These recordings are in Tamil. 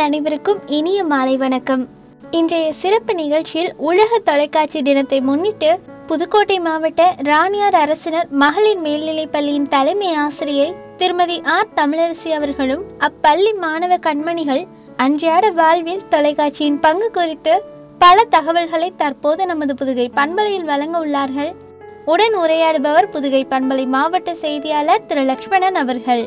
அனைவருக்கும் இனிய மாலை வணக்கம் இன்றைய சிறப்பு நிகழ்ச்சியில் உலக தொலைக்காட்சி தினத்தை முன்னிட்டு புதுக்கோட்டை மாவட்ட ராணியார் அரசினர் மகளிர் மேல்நிலைப் பள்ளியின் தலைமை ஆசிரியை திருமதி ஆர் தமிழரசி அவர்களும் அப்பள்ளி மாணவ கண்மணிகள் அன்றாட வாழ்வில் தொலைக்காட்சியின் பங்கு குறித்து பல தகவல்களை தற்போது நமது புதுகை பண்பலையில் வழங்க உள்ளார்கள் உடன் உரையாடுபவர் புதுகை பண்பலை மாவட்ட செய்தியாளர் திரு லக்ஷ்மணன் அவர்கள்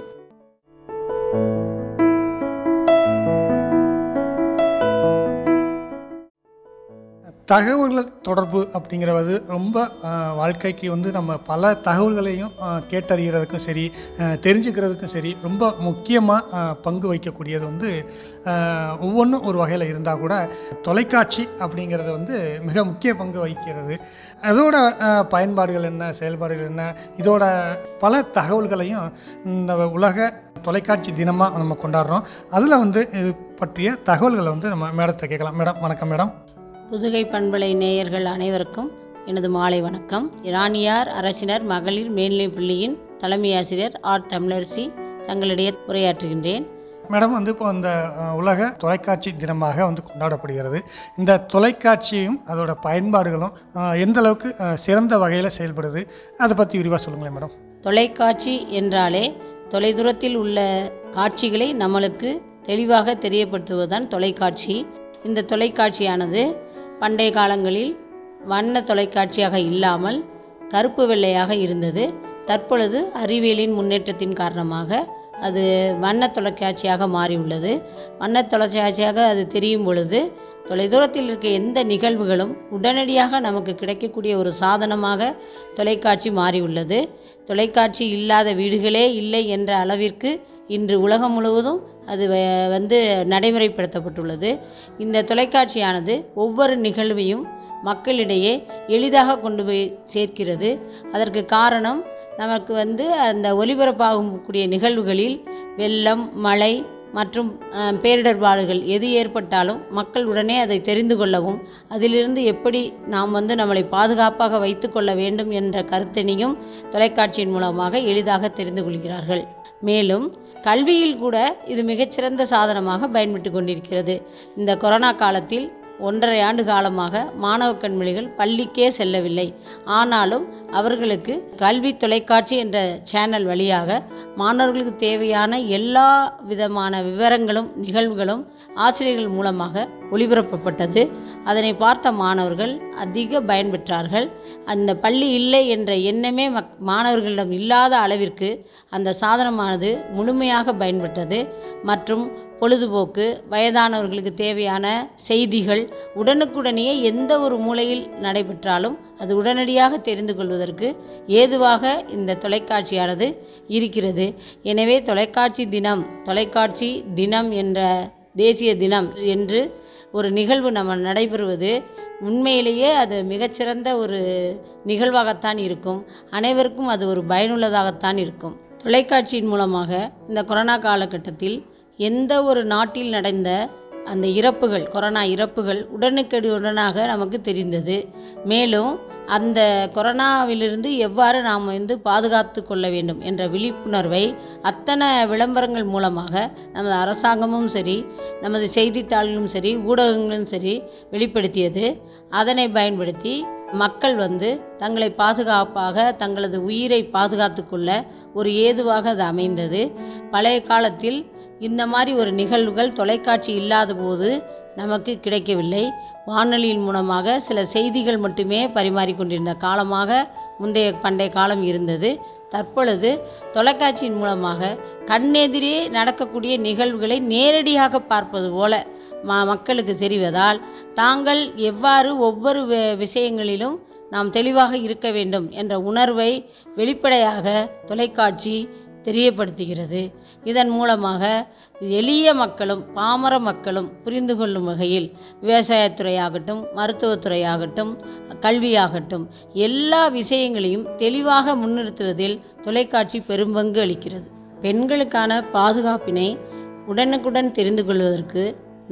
தகவல்கள் தொடர்பு அப்படிங்கிறது ரொம்ப அஹ், வாழ்க்கைக்கு வந்து நம்ம பல தகவல்களையும் அஹ், கேட்டறிகிறதுக்கும் சரி அஹ், தெரிஞ்சுக்கிறதுக்கும் சரி ரொம்ப முக்கியமாக பங்கு வகிக்கக்கூடியது வந்து அஹ், ஒவ்வொன்றும் ஒரு வகையில் இருந்தால் கூட தொலைக்காட்சி அப்படிங்கிறது வந்து மிக முக்கிய பங்கு வகிக்கிறது அதோட அஹ், பயன்பாடுகள் என்ன செயல்பாடுகள் என்ன இதோட பல தகவல்களையும் இந்த உலக தொலைக்காட்சி தினமாக நம்ம கொண்டாடுறோம் அதில் வந்து இது பற்றிய தகவல்களை வந்து நம்ம மேடத்தை கேட்கலாம் மேடம் வணக்கம் மேடம் புதுகை பண்பலை நேயர்கள் அனைவருக்கும் எனது மாலை வணக்கம் இராணியார் அரசினர் மகளிர் மேல்நிலைப் பள்ளியின் தலைமை ஆசிரியர் ஆர் தமிழரசி தங்களிடையே உரையாற்றுகின்றேன் மேடம் வந்து இப்போ இந்த அஹ், உலக தொலைக்காட்சி தினமாக வந்து கொண்டாடப்படுகிறது இந்த தொலைக்காட்சியும் அதோட பயன்பாடுகளும் அஹ், எந்த அளவுக்கு அஹ், சிறந்த வகையில் செயல்படுது அதை பற்றி விரிவாக சொல்லுங்களேன் மேடம் தொலைக்காட்சி என்றாலே தொலைதூரத்தில் உள்ள காட்சிகளை நம்மளுக்கு தெளிவாக தெரியப்படுத்துவதுதான் தொலைக்காட்சி இந்த தொலைக்காட்சியானது பண்டைய காலங்களில் வண்ண தொலைக்காட்சியாக இல்லாமல் கருப்பு வெள்ளையாக இருந்தது தற்பொழுது அறிவியலின் முன்னேற்றத்தின் காரணமாக அது வண்ண தொலைக்காட்சியாக மாறியுள்ளது வண்ண தொலைக்காட்சியாக அது தெரியும் பொழுது தொலைதூரத்தில் இருக்க எந்த நிகழ்வுகளும் உடனடியாக நமக்கு கிடைக்கக்கூடிய ஒரு சாதனமாக தொலைக்காட்சி மாறியுள்ளது தொலைக்காட்சி இல்லாத வீடுகளே இல்லை என்ற அளவிற்கு இன்று உலகம் முழுவதும் அது வ- வந்து நடைமுறைப்படுத்தப்பட்டுள்ளது இந்த தொலைக்காட்சியானது ஒவ்வொரு நிகழ்வையும் மக்களிடையே எளிதாக கொண்டு போய் சேர்க்கிறது அதற்கு காரணம் நமக்கு வந்து அந்த ஒலிபரப்பாகக்கூடிய நிகழ்வுகளில் வெள்ளம் மழை மற்றும் அஹ், பேரிடர்பாடுகள் எது ஏற்பட்டாலும் மக்கள் உடனே அதை தெரிந்து கொள்ளவும் அதிலிருந்து எப்படி நாம் வந்து நம்மளை பாதுகாப்பாக வைத்துக்கொள்ள வேண்டும் என்ற கருத்தினையும் தொலைக்காட்சியின் மூலமாக எளிதாக தெரிந்து கொள்கிறார்கள் மேலும் கல்வியில் கூட இது மிகச்சிறந்த சாதனமாக பயன்பட்டு கொண்டிருக்கிறது இந்த கொரோனா காலத்தில் ஒன்றரை ஆண்டு காலமாக மாணவ கண்மணிகள் பள்ளிக்கே செல்லவில்லை ஆனாலும் அவர்களுக்கு கல்வி தொலைக்காட்சி என்ற சேனல் வழியாக மாணவர்களுக்கு தேவையான எல்லா விதமான விவரங்களும் நிகழ்வுகளும் ஆசிரியர்கள் மூலமாக ஒளிபரப்பப்பட்டது அதனை பார்த்த மாணவர்கள் அதிக பயன்பெற்றார்கள் அந்த பள்ளி இல்லை என்ற எண்ணமே மக் மாணவர்களிடம் இல்லாத அளவிற்கு அந்த சாதனமானது முழுமையாக பயன்பெற்றது மற்றும் பொழுதுபோக்கு வயதானவர்களுக்கு தேவையான செய்திகள் உடனுக்குடனேயே எந்த ஒரு மூலையில் நடைபெற்றாலும் அது உடனடியாக தெரிந்து கொள்வதற்கு ஏதுவாக இந்த தொலைக்காட்சியானது இருக்கிறது எனவே தொலைக்காட்சி தினம் தொலைக்காட்சி தினம் என்ற தேசிய தினம் என்று ஒரு நிகழ்வு நம்ம நடைபெறுவது உண்மையிலேயே அது மிகச்சிறந்த ஒரு நிகழ்வாகத்தான் இருக்கும் அனைவருக்கும் அது ஒரு பயனுள்ளதாகத்தான் இருக்கும் தொலைக்காட்சியின் மூலமாக இந்த கொரோனா காலகட்டத்தில் எந்த ஒரு நாட்டில் நடந்த அந்த இறப்புகள் கொரோனா இறப்புகள் உடனுக்குடனாக நமக்கு தெரிந்தது மேலும் அந்த கொரோனாவிலிருந்து எவ்வாறு நாம் வந்து பாதுகாத்து கொள்ள வேண்டும் என்ற விழிப்புணர்வை அத்தனை விளம்பரங்கள் மூலமாக நமது அரசாங்கமும் சரி நமது செய்தித்தாள்களும் சரி ஊடகங்களும் சரி வெளிப்படுத்தியது அதனை பயன்படுத்தி மக்கள் வந்து தங்களை பாதுகாப்பாக தங்களது உயிரை பாதுகாத்து கொள்ள ஒரு ஏதுவாக அது அமைந்தது பழைய காலத்தில் இந்த மாதிரி ஒரு நிகழ்வுகள் தொலைக்காட்சி இல்லாத போது நமக்கு கிடைக்கவில்லை வானொலியின் மூலமாக சில செய்திகள் மட்டுமே பரிமாறிக்கொண்டிருந்த காலமாக முந்தைய பண்டைய காலம் இருந்தது தற்பொழுது தொலைக்காட்சியின் மூலமாக கண்ணெதிரே நடக்கக்கூடிய நிகழ்வுகளை நேரடியாக பார்ப்பது போல ம மக்களுக்கு தெரிவதால் தாங்கள் எவ்வாறு ஒவ்வொரு வி- விஷயங்களிலும் நாம் தெளிவாக இருக்க வேண்டும் என்ற உணர்வை வெளிப்படையாக தொலைக்காட்சி தெரியப்படுத்துகிறது இதன் மூலமாக எளிய மக்களும் பாமர மக்களும் புரிந்து கொள்ளும் வகையில் விவசாயத்துறையாகட்டும் மருத்துவத்துறையாகட்டும் கல்வியாகட்டும் எல்லா விஷயங்களையும் தெளிவாக முன்னிறுத்துவதில் தொலைக்காட்சி பெரும்பங்கு அளிக்கிறது பெண்களுக்கான பாதுகாப்பினை உடனுக்குடன் தெரிந்து கொள்வதற்கு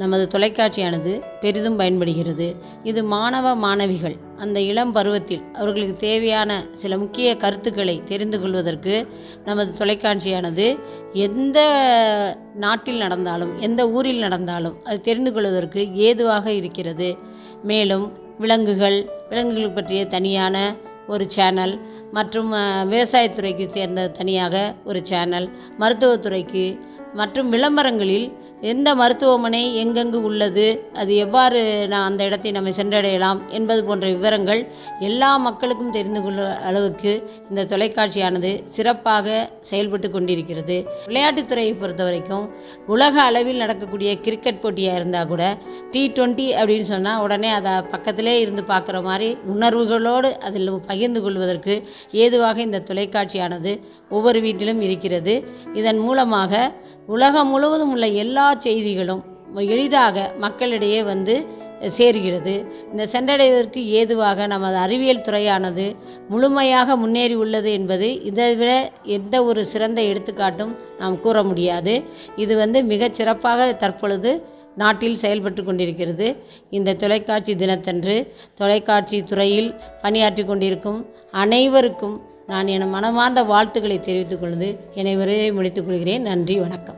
நமது தொலைக்காட்சியானது பெரிதும் பயன்படுகிறது இது மாணவ மாணவிகள் அந்த இளம் பருவத்தில் அவர்களுக்கு தேவையான சில முக்கிய கருத்துக்களை தெரிந்து கொள்வதற்கு நமது தொலைக்காட்சியானது எந்த நாட்டில் நடந்தாலும் எந்த ஊரில் நடந்தாலும் அது தெரிந்து கொள்வதற்கு ஏதுவாக இருக்கிறது மேலும் விலங்குகள் விலங்குகள் பற்றிய தனியான ஒரு சேனல் மற்றும் அஹ், விவசாயத்துறைக்கு சேர்ந்த தனியாக ஒரு சேனல் மருத்துவத்துறைக்கு மற்றும் விளம்பரங்களில் எந்த மருத்துவமனை எங்கெங்கு உள்ளது அது எவ்வாறு நான் அந்த இடத்தை நம்ம சென்றடையலாம் என்பது போன்ற விவரங்கள் எல்லா மக்களுக்கும் தெரிந்து கொள்ள அளவுக்கு இந்த தொலைக்காட்சியானது சிறப்பாக செயல்பட்டு கொண்டிருக்கிறது விளையாட்டுத்துறையை பொறுத்த வரைக்கும் உலக அளவில் நடக்கக்கூடிய கிரிக்கெட் போட்டியாக இருந்தால் கூட டி டுவெண்ட்டி அப்படின்னு சொன்னால் உடனே அதை பக்கத்திலே இருந்து பார்க்குற மாதிரி உணர்வுகளோடு அதில் பகிர்ந்து கொள்வதற்கு ஏதுவாக இந்த தொலைக்காட்சியானது ஒவ்வொரு வீட்டிலும் இருக்கிறது இதன் மூலமாக உலகம் முழுவதும் உள்ள எல்லா செய்திகளும் எளிதாக மக்களிடையே வந்து சேர்கிறது இந்த சென்றடைவதற்கு ஏதுவாக நமது அறிவியல் துறையானது முழுமையாக முன்னேறி உள்ளது என்பது இதை விட எந்த ஒரு சிறந்த எடுத்துக்காட்டும் நாம் கூற முடியாது இது வந்து மிகச் சிறப்பாக தற்பொழுது நாட்டில் செயல்பட்டு கொண்டிருக்கிறது இந்த தொலைக்காட்சி தினத்தன்று தொலைக்காட்சி துறையில் பணியாற்றி கொண்டிருக்கும் அனைவருக்கும் நான் என் மனமார்ந்த வாழ்த்துக்களை தெரிவித்துக் கொள்வது என்னை உரையை முடித்துக் கொள்கிறேன் நன்றி வணக்கம்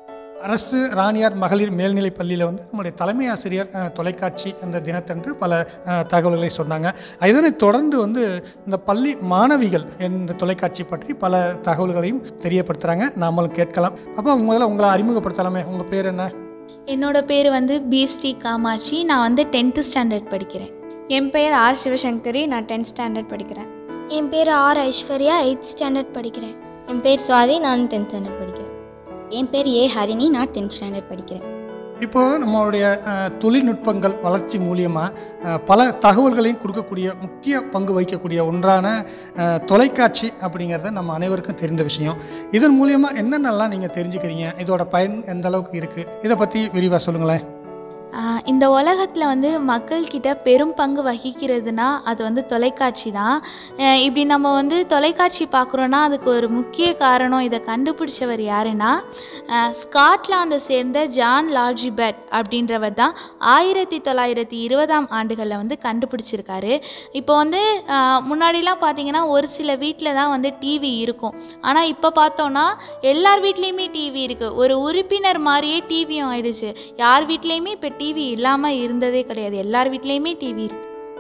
அரசு ராணியார் மகளிர் மேல்நிலைப் பள்ளியில் வந்து நம்முடைய தலைமை ஆசிரியர் அஹ், தொலைக்காட்சி அந்த தினத்தன்று பல அஹ், தகவல்களை சொன்னாங்க இதனைத் தொடர்ந்து வந்து இந்த பள்ளி மாணவிகள் இந்த தொலைக்காட்சி பற்றி பல தகவல்களையும் தெரியப்படுத்துகிறாங்க நாமளும் கேட்கலாம் அப்போ முதல்ல உங்களை அறிமுகப்படுத்தலாமே உங்கள் பேர் என்ன என்னோட பேர் வந்து பிஸ்டி காமாட்சி நான் வந்து டென்த்து ஸ்டாண்டர்ட் படிக்கிறேன் என் பெயர் ஆர் சிவசங்கரி நான் டென்த் ஸ்டாண்டர்ட் படிக்கிறேன் என் பேர் ஆர் ஐஸ்வர்யா எயித் ஸ்டாண்டர்ட் படிக்கிறேன் என் பேர் சுவாதி நான் டென்த் ஸ்டாண்டர்ட் படிக்கிறேன் என் பேர் ஏ ஹரிணி நான் டென்த் ஸ்டாண்டர்ட் படிக்கிறேன் இப்போ நம்மளுடைய அஹ், தொழில்நுட்பங்கள் வளர்ச்சி மூலியமாக பல தகவல்களையும் கொடுக்கக்கூடிய முக்கிய பங்கு வகிக்கக்கூடிய ஒன்றான அஹ், தொலைக்காட்சி அப்படிங்கிறத நம்ம அனைவருக்கும் தெரிந்த விஷயம் இதன் மூலியமா என்னென்னலாம் நீங்கள் தெரிஞ்சுக்கிறீங்க இதோட பயன் எந்த அளவுக்கு இருக்குது இதை பற்றி விரிவாக சொல்லுங்களேன் ஆஹ் இந்த உலகத்தில் வந்து மக்கள்கிட்ட பெரும் பங்கு வகிக்கிறதுனா அது வந்து தொலைக்காட்சி தான் ஆஹ் இப்படி நம்ம வந்து தொலைக்காட்சி பார்க்குறோன்னா அதுக்கு ஒரு முக்கிய காரணம் இதை கண்டுபிடிச்சவர் யாருன்னா ஆஹ் ஸ்காட்லாந்தை சேர்ந்த ஜான் லார்ஜிபெட் அப்படின்றவர் தான் ஆயிரத்தி தொள்ளாயிரத்தி இருபதாம் ஆண்டுகளில் வந்து கண்டுபிடிச்சிருக்காரு இப்போ வந்து ஆஹ் முன்னாடிலாம் பார்த்தீங்கன்னா ஒரு சில வீட்டில் தான் வந்து டிவி இருக்கும் ஆனால் இப்போ பார்த்தோன்னா எல்லார் வீட்லேயுமே டிவி இருக்குது ஒரு உறுப்பினர் மாதிரியே டிவியும் ஆயிடுச்சு யார் வீட்லேயுமே இப்போ டிவி இல்லாமல் இருந்ததே கிடையாது எல்லார் வீட்லேயுமே டிவி இருக்கு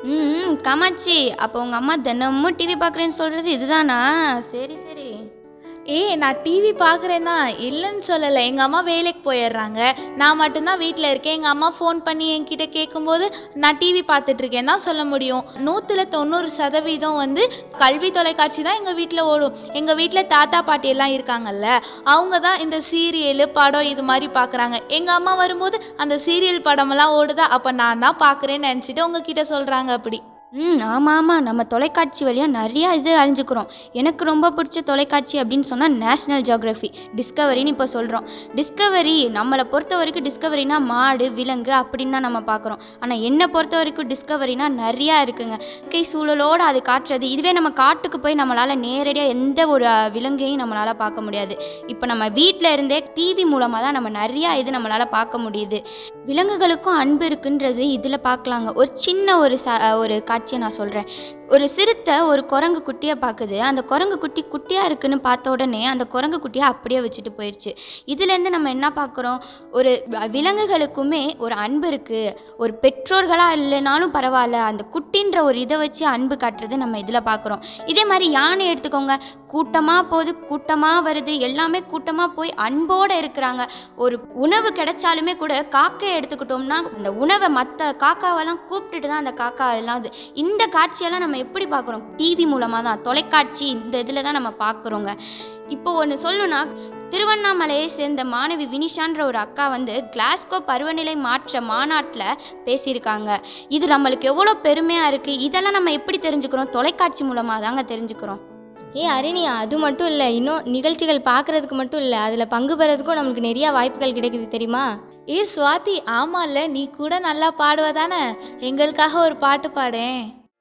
ம் காமாட்சி அப்போ உங்கள் அம்மா தினமும் டிவி பார்க்குறேன்னு சொல்கிறது இதுதானா சரி சரி ஏய் நான் டிவி பார்க்குறேன் தான் இல்லைன்னு சொல்லலை எங்கள் அம்மா வேலைக்கு போயிடுறாங்க நான் மட்டும்தான் வீட்டில் இருக்கேன் எங்கள் அம்மா ஃபோன் பண்ணி என்கிட்ட கேட்கும்போது நான் டிவி பார்த்துட்டு இருக்கேன் தான் சொல்ல முடியும் நூற்றில் தொண்ணூறு சதவீதம் வந்து கல்வி தொலைக்காட்சி தான் எங்கள் வீட்டில் ஓடும் எங்கள் வீட்டில் தாத்தா பாட்டி எல்லாம் இருக்காங்கல்ல அவங்க தான் இந்த சீரியலு படம் இது மாதிரி பார்க்குறாங்க எங்கள் அம்மா வரும்போது அந்த சீரியல் படமெல்லாம் ஓடுதா அப்போ நான் தான் பார்க்குறேன்னு நினச்சிட்டு உங்ககிட்ட சொல்கிறாங்க அப்படி ம் ஆமாம் ஆமாம் நம்ம தொலைக்காட்சி வழியாக நிறையா இது அறிஞ்சுக்கிறோம் எனக்கு ரொம்ப பிடிச்ச தொலைக்காட்சி அப்படின்னு சொன்னால் நேஷ்னல் ஜியோகிராஃபி டிஸ்கவரின்னு இப்போ சொல்கிறோம் டிஸ்கவரி நம்மளை பொறுத்த வரைக்கும் டிஸ்கவரினா மாடு விலங்கு அப்படின்னு தான் நம்ம பார்க்குறோம் ஆனால் என்னை பொறுத்த வரைக்கும் டிஸ்கவரினா நிறையா இருக்குங்க இயற்கை சூழலோடு அது காட்டுறது இதுவே நம்ம காட்டுக்கு போய் நம்மளால் நேரடியாக எந்த ஒரு அஹ், விலங்கையும் நம்மளால் பார்க்க முடியாது இப்போ நம்ம வீட்டில் இருந்தே டிவி மூலமாக தான் நம்ம நிறையா இது நம்மளால் பார்க்க முடியுது விலங்குகளுக்கும் அன்பு இருக்குன்றது இதில் பார்க்கலாங்க ஒரு சின்ன ஒரு ச ஒரு காட்சியை நான் சொல்கிறேன் ஒரு சிறுத்தை ஒரு குரங்கு குட்டியை பார்க்குது அந்த குரங்கு குட்டி குட்டியாக இருக்குன்னு பார்த்த உடனே அந்த குரங்கு குட்டியை அப்படியே வச்சுட்டு போயிடுச்சு இதுலேருந்து நம்ம என்ன பார்க்குறோம் ஒரு வ- விலங்குகளுக்குமே ஒரு அன்பு இருக்குது ஒரு பெற்றோர்களாக இல்லைனாலும் பரவாயில்ல அந்த குட்டின்ற ஒரு இதை வச்சு அன்பு காட்டுறது நம்ம இதில் பார்க்குறோம் இதே மாதிரி யானை எடுத்துக்கோங்க கூட்டமாக போகுது கூட்டமாக வருது எல்லாமே கூட்டமாக போய் அன்போடு இருக்கிறாங்க ஒரு உணவு கிடைச்சாலுமே கூட காக்கையை எடுத்துக்கிட்டோம்னா அந்த உணவை மற்ற காக்காவெல்லாம் கூப்பிட்டுட்டு தான் அந்த காக்கா எல்லாம் இது இந்த காட்சியெல்லாம் நம்ம எப்படி பார்க்குறோம் டிவி மூலமாக தான் தொலைக்காட்சி இந்த இதில் தான் நம்ம பார்க்குறோங்க இப்போ ஒன்று சொல்லணும்னா திருவண்ணாமலையை சேர்ந்த மாணவி வினிஷான்ற ஒரு அக்கா வந்து கிளாஸ்கோ பருவநிலை மாற்ற மாநாட்டில் பேசியிருக்காங்க இது நம்மளுக்கு எவ்வளோ பெருமையாக இருக்குது இதெல்லாம் நம்ம எப்படி தெரிஞ்சுக்கிறோம் தொலைக்காட்சி மூலமாக தாங்க தெரிஞ்சுக்கிறோம் ஏ அரிணி அது மட்டும் இல்லை இன்னும் நிகழ்ச்சிகள் பார்க்கறதுக்கு மட்டும் இல்லை அதில் பங்கு பெறதுக்கும் நமக்கு நிறைய வாய்ப்புகள் கிடைக்குது தெரியுமா ஏ சுவாதி ஆமால்ல நீ கூட நல்லா பாடுவ தானே எங்களுக்காக ஒரு பாட்டு பாடேன்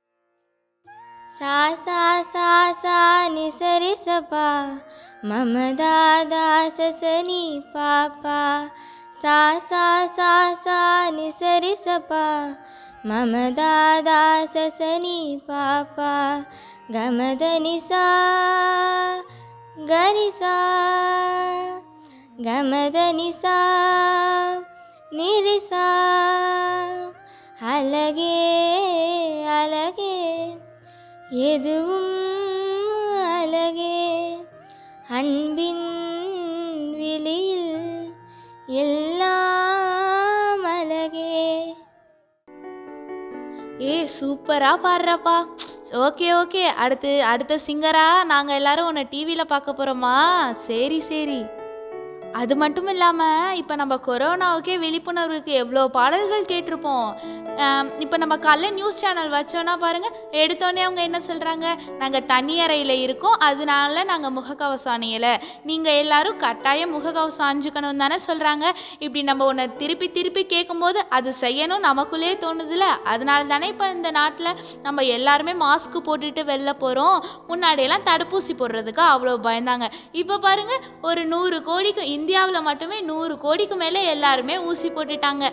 சா சா சா சா நி சரி சபா மம தாதா சசனி பாப்பா சா சா சா சா நிசரி சபா மம தாதா சசனி பாப்பா கமத நிசா கரிசா கமத நிசா நிரிசா அழகே அழகே எதுவும் அழகே அன்பின் விழியில் எல்லாம் அழகே ஏ சூப்பரா பாடுறப்பா ஓகே ஓகே அடுத்து அடுத்த சிங்கரா நாங்க எல்லாரும் உன்னை டிவியில பார்க்க போறோமா சரி சரி அது மட்டும் இல்லாம இப்ப நம்ம கொரோனாவுக்கே விழிப்புணர்வுக்கு எவ்வளோ பாடல்கள் கேட்டிருப்போம் ஆம், இப்ப நம்ம காலைல நியூஸ் சேனல் வச்சோன்னா பாருங்க எடுத்தோடனே அவங்க என்ன சொல்றாங்க நாங்க தனி அறையில இருக்கோம் அதனால நாங்க முகக்கவசம் அணியல நீங்க எல்லாரும் கட்டாயம் முகக்கவசம் அணிஞ்சுக்கணும் தானே சொல்றாங்க இப்படி நம்ம ஒன்றை திருப்பி திருப்பி கேட்கும்போது அது செய்யணும் நமக்குள்ளே தோணுதுல அதனால தானே இப்போ இந்த நாட்டில் நம்ம எல்லாருமே மாஸ்க் போட்டுட்டு வெளில போகிறோம் முன்னாடியெல்லாம் தடுப்பூசி போடுறதுக்கு அவ்வளோ பயந்தாங்க இப்போ பாருங்க ஒரு நூறு கோடிக்கு இந்தியாவில் மட்டுமே நூறு கோடிக்கு மேலே எல்லாருமே ஊசி போட்டுட்டாங்க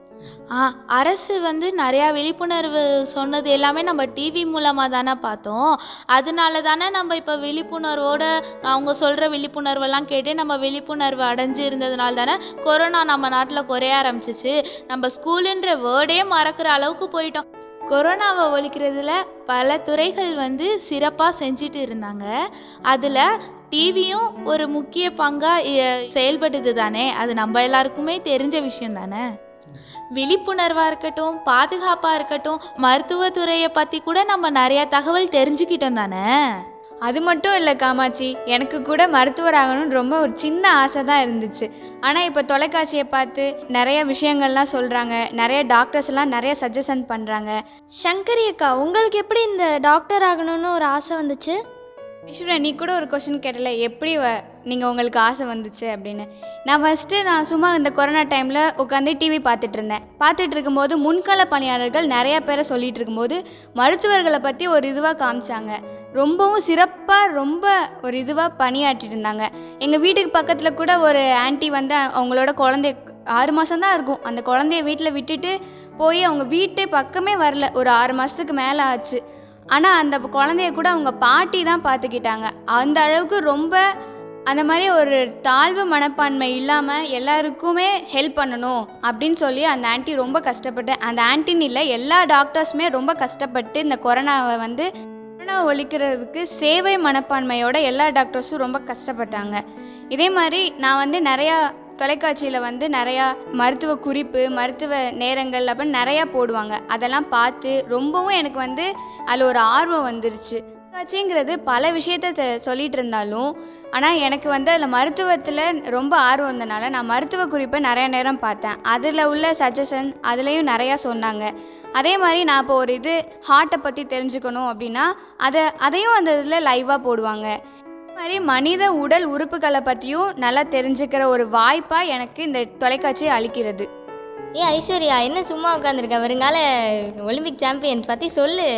ஆ அரசு வந்து நிறையா விழிப்புணர்வு சொன்னது எல்லாமே நம்ம டிவி மூலமாக தானே பார்த்தோம் அதனால தானே நம்ம இப்போ விழிப்புணர்வோட அவங்க சொல்கிற விழிப்புணர்வெல்லாம் கேட்டு நம்ம விழிப்புணர்வு அடைஞ்சு இருந்ததுனால தானே கொரோனா நம்ம நாட்டில் குறைய ஆரம்பிச்சிச்சு நம்ம ஸ்கூலுன்ற வேர்டே மறக்கிற அளவுக்கு போயிட்டோம் கொரோனாவை ஒழிக்கிறதுல பல துறைகள் வந்து சிறப்பாக செஞ்சுட்டு இருந்தாங்க அதில் டிவியும் ஒரு முக்கிய பங்காக செயல்படுது தானே அது நம்ம எல்லாருக்குமே தெரிஞ்ச விஷயம் தானே விழிப்புணர்வா இருக்கட்டும் பாதுகாப்பா இருக்கட்டும் மருத்துவத்துறையை பத்தி கூட நம்ம நிறைய தகவல் தெரிஞ்சுக்கிட்டோம் தானே அது மட்டும் இல்லை காமாட்சி எனக்கு கூட மருத்துவர் ஆகணும்னு ரொம்ப ஒரு சின்ன ஆசை தான் இருந்துச்சு ஆனால் இப்போ தொலைக்காட்சியை பார்த்து நிறைய விஷயங்கள்லாம் சொல்கிறாங்க நிறைய டாக்டர்ஸ் எல்லாம் நிறைய சஜஷன் பண்ணுறாங்க சங்கரி அக்கா உங்களுக்கு எப்படி இந்த டாக்டர் ஆகணும்னு ஒரு ஆசை வந்துச்சு ஐஸ்வர்யா நீ கூட ஒரு கொஸ்டின் கேட்டல எப்படி வ நீங்கள் உங்களுக்கு ஆசை வந்துச்சு அப்படின்னு நான் ஃபஸ்ட்டு நான் சும்மா இந்த கொரோனா டைமில் உட்காந்து டிவி பார்த்துட்டு இருந்தேன் பார்த்துட்டு இருக்கும்போது முன்கள பணியாளர்கள் நிறைய பேரை சொல்லிட்டு இருக்கும்போது மருத்துவர்களை பற்றி ஒரு இதுவாக காமிச்சாங்க ரொம்பவும் சிறப்பாக ரொம்ப ஒரு இதுவாக பணியாற்றிட்டு இருந்தாங்க எங்கள் வீட்டுக்கு பக்கத்தில் கூட ஒரு ஆன்ட்டி வந்து அவங்களோட குழந்தை ஆறு மாதம் தான் இருக்கும் அந்த குழந்தைய வீட்டில் விட்டுட்டு போய் அவங்க வீட்டு பக்கமே வரல ஒரு ஆறு மாதத்துக்கு மேலே ஆச்சு ஆனால் அந்த குழந்தைய கூட அவங்க பாட்டி தான் பார்த்துக்கிட்டாங்க அந்த அளவுக்கு ரொம்ப அந்த மாதிரி ஒரு தாழ்வு மனப்பான்மை இல்லாமல் எல்லாருக்குமே ஹெல்ப் பண்ணணும் அப்படின்னு சொல்லி அந்த ஆன்ட்டி ரொம்ப கஷ்டப்பட்டு அந்த ஆன்ட்டின்னு இல்லை எல்லா டாக்டர்ஸுமே ரொம்ப கஷ்டப்பட்டு இந்த கொரோனாவை வந்து கொரோனா ஒழிக்கிறதுக்கு சேவை மனப்பான்மையோட எல்லா டாக்டர்ஸும் ரொம்ப கஷ்டப்பட்டாங்க இதே மாதிரி நான் வந்து நிறையா தொலைக்காட்சியில் வந்து நிறையா மருத்துவ குறிப்பு மருத்துவ நேரங்கள் அப்படின்னு நிறையா போடுவாங்க அதெல்லாம் பார்த்து ரொம்பவும் எனக்கு வந்து அதில் ஒரு ஆர்வம் வந்துருச்சு தொலைக்காட்சிங்கிறது பல விஷயத்த தெ- சொல்லிட்டு இருந்தாலும் ஆனால் எனக்கு வந்து அதில் மருத்துவத்தில் ரொம்ப ஆர்வம் இருந்தனால நான் மருத்துவ குறிப்பை நிறைய நேரம் பார்த்தேன் அதில் உள்ள சஜஷன் அதுலேயும் நிறையா சொன்னாங்க அதே மாதிரி நான் இப்போ ஒரு இது ஹார்ட்டை பற்றி தெரிஞ்சுக்கணும் அப்படின்னா அதை அதையும் அந்த இதில் லைவாக போடுவாங்க அதே மாதிரி மனித உடல் உறுப்புகளை பற்றியும் நல்லா தெரிஞ்சுக்கிற ஒரு வாய்ப்பாக எனக்கு இந்த தொலைக்காட்சி அளிக்கிறது ஏ ஐஸ்வர்யா என்ன சும்மா உட்காந்துருக்க வருங்கால ஒலிம்பிக் சாம்பியன் பற்றி சொல்லு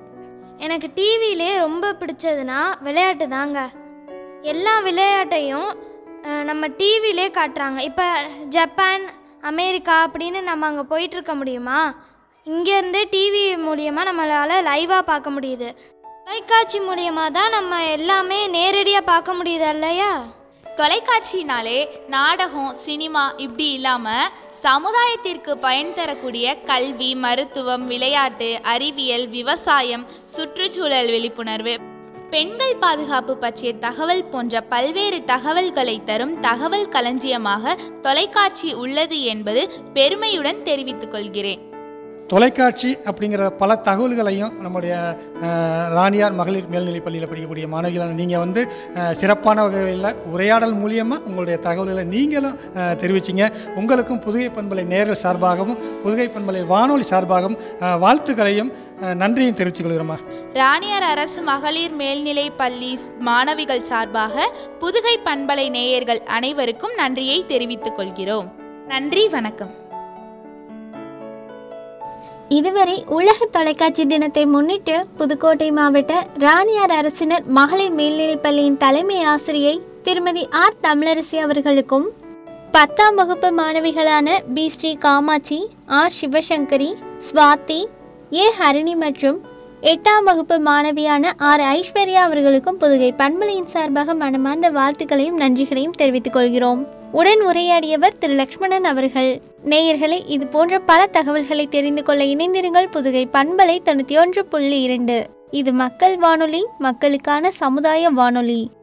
எனக்கு டிவிலே ரொம்ப பிடிச்சதுன்னா விளையாட்டு தாங்க எல்லா விளையாட்டையும் அஹ், நம்ம டிவிலே காட்டுறாங்க இப்போ ஜப்பான் அமெரிக்கா அப்படின்னு நம்ம அங்கே போயிட்டு இருக்க முடியுமா இங்கேருந்தே டிவி மூலியமாக நம்மளால் லைவாக பார்க்க முடியுது தொலைக்காட்சி மூலியமாக தான் நம்ம எல்லாமே நேரடியாக பார்க்க முடியுது இல்லையா தொலைக்காட்சினாலே நாடகம் சினிமா இப்படி இல்லாம சமுதாயத்திற்கு பயன் தரக்கூடிய கல்வி மருத்துவம் விளையாட்டு அறிவியல் விவசாயம் சுற்றுச்சூழல் விழிப்புணர்வு பெண்கள் பாதுகாப்பு பற்றிய தகவல் போன்ற பல்வேறு தகவல்களை தரும் தகவல் களஞ்சியமாக தொலைக்காட்சி உள்ளது என்பது பெருமையுடன் தெரிவித்துக் கொள்கிறேன் தொலைக்காட்சி அப்படிங்கிற பல தகவல்களையும் நம்முடைய அஹ், ராணியார் மகளிர் மேல்நிலைப் பள்ளியில் படிக்கக்கூடிய மாணவிகளான நீங்கள் வந்து அஹ், சிறப்பான வகையில் உரையாடல் மூலியமாக உங்களுடைய தகவல்களை நீங்களும் அஹ், தெரிவிச்சீங்க உங்களுக்கும் புதுகை பண்பலை நேரல் சார்பாகவும் புதுகை பண்பலை வானொலி சார்பாகவும் அஹ், வாழ்த்துக்களையும் அஹ், நன்றியும் தெரிவித்துக் கொள்கிறோமா ராணியார் அரசு மகளிர் மேல்நிலை பள்ளி மாணவிகள் சார்பாக புதுகை பண்பலை நேயர்கள் அனைவருக்கும் நன்றியை தெரிவித்துக் கொள்கிறோம் நன்றி வணக்கம் இதுவரை உலக தொலைக்காட்சி தினத்தை முன்னிட்டு புதுக்கோட்டை மாவட்ட ராணியார் அரசினர் மகளிர் மேல்நிலைப் பள்ளியின் தலைமை ஆசிரியை திருமதி ஆர் தமிழரசி அவர்களுக்கும் பத்தாம் வகுப்பு மாணவிகளான B Sri Kamakshi R Sivasankari Swathi A Harini மற்றும் எட்டாம் வகுப்பு மாணவியான ஆர் ஐஸ்வர்யா அவர்களுக்கும் புதுகை பண்பலையின் சார்பாக மனமார்ந்த வாழ்த்துக்களையும் நன்றிகளையும் தெரிவித்துக் கொள்கிறோம் உடன் உரையாடியவர் திரு லக்ஷ்மணன் அவர்கள் நேயர்களே இது போன்ற பல தகவல்களை தெரிந்து கொள்ள இணைந்திருங்கள் புதுகை பண்பலை தொண்ணூற்றி ஒன்று புள்ளி இரண்டு இது மக்கள் வானொலி மக்களுக்கான சமுதாய வானொலி